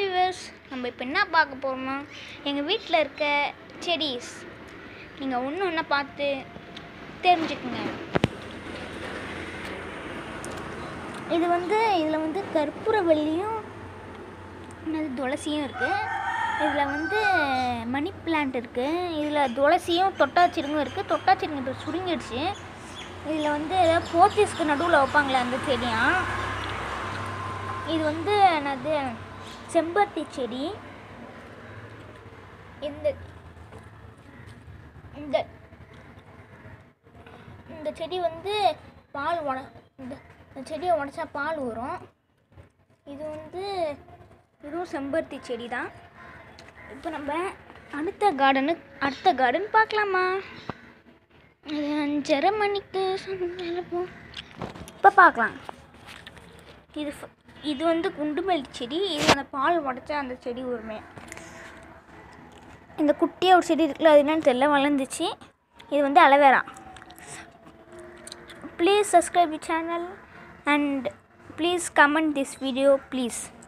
viewers நம்ம இப்போ என்ன பார்க்க போகிறோம்னா எங்கள் வீட்டில் இருக்க செடிஸ் நீங்கள் ஒன்று ஒன்றா பார்த்து தெரிஞ்சுக்குங்க இது வந்து இதில் வந்து கற்பூரவல்லியும் என்னது துளசியும் இருக்குது இதில் வந்து மணி பிளான்ட் இருக்குது இதில் துளசியும் தொட்டாச்சிருங்கும் இருக்குது தொட்டாச்சிருங்க இப்போ சுருங்கிடுச்சு இதில் வந்து ஏதாவது போர்ச்சீஸ்க்கு நடுவில் வைப்பாங்களே அந்த செடியாம் இது வந்து என்னது செம்பருத்தி செடி இந்த இந்த இந்த செடி வந்து பால் உட இந்த இந்த செடியை உடச்சா பால் வரும் இது வந்து இதுவும் செம்பருத்தி செடி தான் இப்போ நம்ம அடுத்த கார்டனு அடுத்த கார்டன் பார்க்கலாமா அது அஞ்சரை மணிக்கு சொன்னப்போ இப்போ பார்க்கலாம் இது ஃப- இது வந்து குண்டுமல்லி செடி இது அந்த பால் உடச்சா அந்த செடி உரிமை இந்த குட்டியாக ஒரு செடி இருக்குல்ல அது என்னன்னு தெரியல வளர்ந்துச்சு இது வந்து aloe vera please subscribe channel and please comment this video please